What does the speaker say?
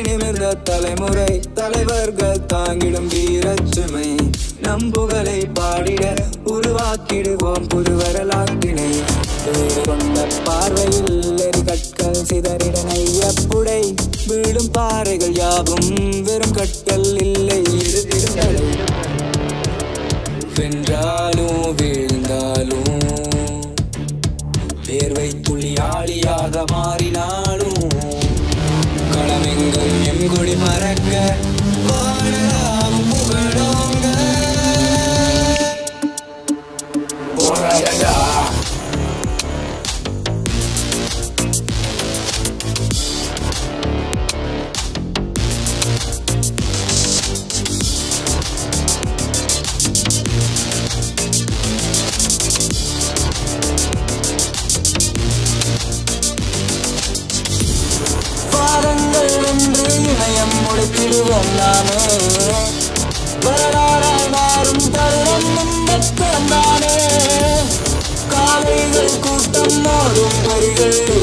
நிமிர்ந்த தலைமுறை தலைவர்கள் தாங்கிடும் வீரச்சுமை நம் புகழை பாடிட உருவாக்கிடுவோம் புது வரலாற்றினை வேறு கொண்ட பார்வையில் எரி கற்கள் சிதறிட நையப்புடை வீழும் பாறைகள் யாவும் வெறும் கற்கள் இல்லை இரு திருந்தலை வென்றாலும் வீழ்ந்தாலும் தேர்வை புள்ளியாளியாக மாறினாலும் களமெங்கும் எம் கொடி மறக்க வாழலாம் புகழோங்க போராடடா பாதங்கள் என்று இணையம் முடித்திடுவோம் நாமே வரலாறாய் மாறும் தருணம் முன்பக்கம் தானே காலைகள் கூட்டம் மாறும் வரிகள்